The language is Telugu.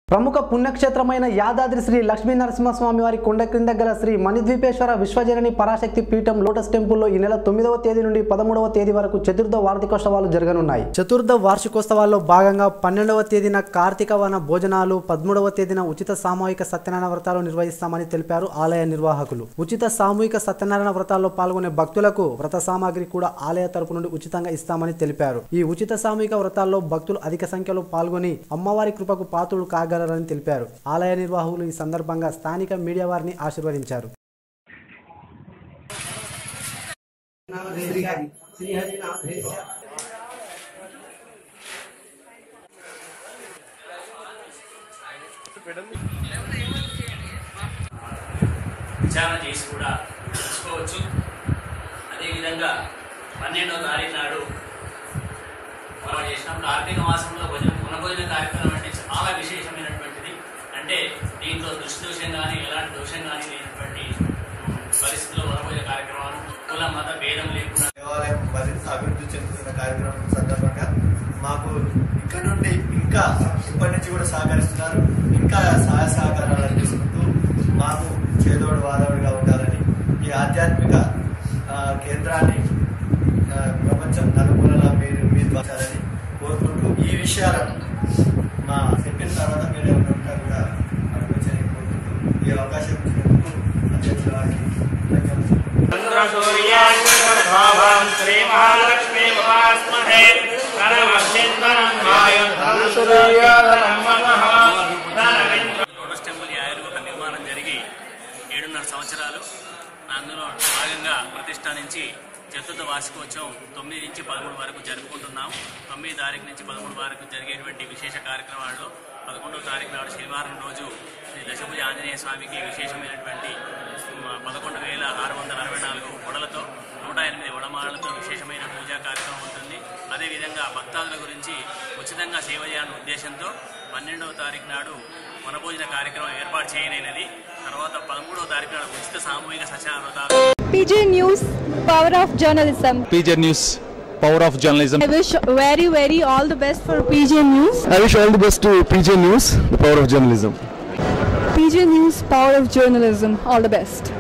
ప్రముఖ పుణ్యక్షేత్రమైన యాదాద్రి శ్రీ లక్ష్మీ నరసింహస్వామి వారి కొండ క్రింద గల శ్రీ మణిద్వీపేశ్వర విశ్వజనని పరాశక్తి పీఠం లోటస్ టెంపుల్లో ఈ నెల తొమ్మిదవ తేదీ నుండి పదమూడవ తేదీ వరకు చతుర్థ వార్షికోత్సవాలు జరగనున్నాయి చతుర్థ వార్షికోత్సవాల్లో భాగంగా పన్నెండవ తేదీన కార్తీక వన భోజనాలు పదమూడవ తేదీన ఉచిత సామూహిక సత్యనారాయణ వ్రతాలు నిర్వహిస్తామని తెలిపారు ఆలయ నిర్వాహకులు ఉచిత సామూహిక సత్యనారాయణ వ్రతాల్లో పాల్గొనే భక్తులకు వ్రత సామాగ్రి కూడా ఆలయ తరపు నుండి ఉచితంగా ఇస్తామని తెలిపారు ఈ ఉచిత సామూహిక వ్రతాల్లో భక్తులు అధిక సంఖ్యలో పాల్గొని అమ్మవారి కృపకు పాత్రులు కాగలరని తెలిపారు ఆలయ నిర్వాహకులు ఈ సందర్భంగా స్థానిక మీడియా వారిని ఆశీర్వదించారు విచారణ చేసి కూడా తెలుసుకోవచ్చు అదేవిధంగా పన్నెండవ తారీఖు నాడు మనం చేసినాం కార్తీక మాసంలో భోజనం పునభోజన కార్యక్రమం అంటే చాలా విశేషమైనటువంటిది అంటే దీంట్లో దృష్టి దోషం కానీ ఎలాంటి దోషం కానీ లేనటువంటి పరిస్థితుల్లో వనభోజన కార్యక్రమాలు కుల మత భేదం లేకుండా దేవాలయం మరింత అభివృద్ధి చెందుతున్న కార్యక్రమం సందర్భంగా మాకు ఇక్కడ నుండి ఇంకా ఇప్పటి నుంచి కూడా సహకరిస్తున్నారు ఇంకా సహాయ సహకారాలు అందిస్తుంటూ మాకు చేదోడు వాదోడుగా ఉండాలని ఈ ఆధ్యాత్మిక ఆ, కేంద్రాన్ని ఆ, ప్రపంచం నలుమూలలా మీరు మీరు వచ్చారని కోరుకుంటూ ఈ విషయాలను మా చెప్పిన తర్వాత మీరు ఎవరు ఉంటా కూడా అనుమతించని కోరుకుంటూ ఈ అవకాశం ఇచ్చినందుకు అధ్యక్షుల వారికి ధన్యవాదాలు లోటస్ టెంపుల్ యాయలు ఒక నిర్మాణం జరిగి ఏడున్నర సంవత్సరాలు అందులో భాగంగా ప్రతిష్టానించి చతుర్థ వార్షికోత్సవం తొమ్మిది నుంచి పదమూడు వరకు జరుపుకుంటున్నాం తొమ్మిది తారీఖు నుంచి పదమూడు వరకు జరిగేటువంటి విశేష కార్యక్రమాల్లో పదకొండవ తారీఖు నాడు శనివారం రోజు శ్రీ దశభుజ ఆంజనేయ స్వామికి విశేషమైనటువంటి మ, పదకొండు వేల ఆరు వందల అరవై నాలుగు వడలతో నూట ఎనిమిది వడమాలతో విశేషమైన పూజా కార్యక్రమం ఉంటుంది అదేవిధంగా భక్తాదుల గురించి ఉచితంగా సేవ చేయాలనే ఉద్దేశంతో పన్నెండవ తారీఖు నాడు వనభోజన కార్యక్రమం ఏర్పాటు చేయనైనది తర్వాత పదమూడవ తారీఖు నాడు ఉచిత సామూహిక సత్యనారాయణ వ్రతాలు PJ News, power of journalism. PJ News, power of journalism. I wish very, very all the best for PJ News. I wish all the best to PJ News, the power of journalism. PJ News, power of journalism. All the best.